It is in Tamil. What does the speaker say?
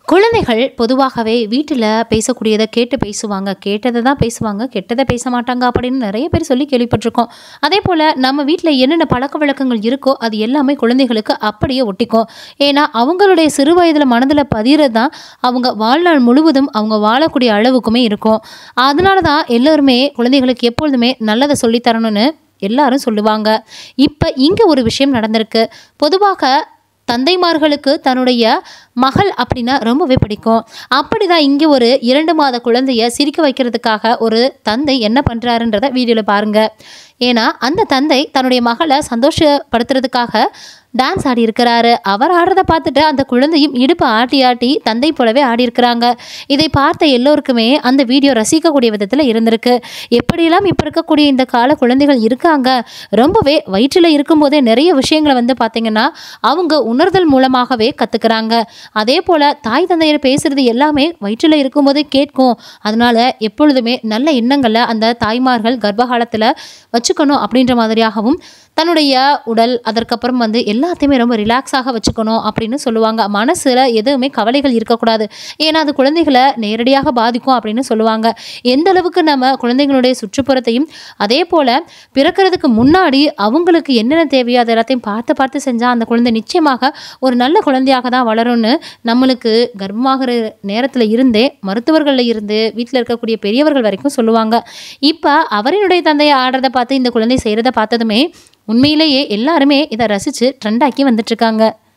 குழந்தைகள் பொதுவாகவே வீட்டில் பேசக்கூடியதை கேட்டு பேசுவாங்க கேட்டதை தான் பேசுவாங்க கெட்டதை பேச மாட்டாங்க அப்படின்னு நிறைய பேர் சொல்லி கேள்விப்பட்டிருக்கோம் அதே போல் நம்ம வீட்டில் என்னென்ன பழக்க வழக்கங்கள் இருக்கோ அது எல்லாமே குழந்தைகளுக்கு அப்படியே ஒட்டிக்கும் ஏன்னா அவங்களுடைய சிறு வயதில் மனதில் பதிகிறது தான் அவங்க வாழ்நாள் முழுவதும் அவங்க வாழக்கூடிய அளவுக்குமே இருக்கும் அதனால தான் எல்லோருமே குழந்தைகளுக்கு எப்பொழுதுமே நல்லதை சொல்லித் தரணும்னு எல்லாரும் சொல்லுவாங்க இப்போ இங்கே ஒரு விஷயம் நடந்திருக்கு பொதுவாக தந்தைமார்களுக்கு தன்னுடைய மகள் அப்படின்னா ரொம்பவே பிடிக்கும் அப்படிதான் இங்கே ஒரு இரண்டு மாத குழந்தைய சிரிக்க வைக்கிறதுக்காக ஒரு தந்தை என்ன பண்ணுறாருன்றத வீடியோவில் பாருங்க ஏன்னா அந்த தந்தை தன்னுடைய மகளை சந்தோஷப்படுத்துறதுக்காக டான்ஸ் ஆடி இருக்கிறாரு அவர் ஆடுறத பார்த்துட்டு அந்த குழந்தையும் இடுப்பு ஆட்டி ஆட்டி தந்தை போலவே ஆடி இருக்கிறாங்க இதை பார்த்த எல்லோருக்குமே அந்த வீடியோ ரசிக்கக்கூடிய விதத்தில் இருந்திருக்கு எப்படியெல்லாம் இப்போ இருக்கக்கூடிய இந்த கால குழந்தைகள் இருக்காங்க ரொம்பவே வயிற்றில் இருக்கும்போதே நிறைய விஷயங்களை வந்து பார்த்திங்கன்னா அவங்க உணர்தல் மூலமாகவே கற்றுக்குறாங்க அதே போல் தாய் தந்தையர் பேசுகிறது எல்லாமே வயிற்றில் இருக்கும்போதே கேட்கும் அதனால எப்பொழுதுமே நல்ல எண்ணங்களை அந்த தாய்மார்கள் கர்ப்பகாலத்தில் வச்சுக்கணும் அப்படின்ற மாதிரியாகவும் தன்னுடைய உடல் அதற்கப்புறம் வந்து எல்லாத்தையுமே ரொம்ப ரிலாக்ஸாக வச்சுக்கணும் அப்படின்னு சொல்லுவாங்க மனசில் எதுவுமே கவலைகள் இருக்கக்கூடாது ஏன்னா அது குழந்தைகளை நேரடியாக பாதிக்கும் அப்படின்னு சொல்லுவாங்க எந்த அளவுக்கு நம்ம குழந்தைங்களுடைய சுற்றுப்புறத்தையும் அதே போல் பிறக்கிறதுக்கு முன்னாடி அவங்களுக்கு என்னென்ன தேவையோ அது எல்லாத்தையும் பார்த்து பார்த்து செஞ்சால் அந்த குழந்தை நிச்சயமாக ஒரு நல்ல குழந்தையாக தான் வளரும்னு நம்மளுக்கு கர்ப்பமாகிற நேரத்தில் இருந்தே மருத்துவர்களில் இருந்து வீட்டில் இருக்கக்கூடிய பெரியவர்கள் வரைக்கும் சொல்லுவாங்க இப்போ அவரினுடைய தந்தையை ஆடுறதை பார்த்து இந்த குழந்தை செய்கிறத பார்த்ததுமே உண்மையிலேயே எல்லாருமே இதை ரசித்து ட்ரெண்டாக்கி வந்துட்டுருக்காங்க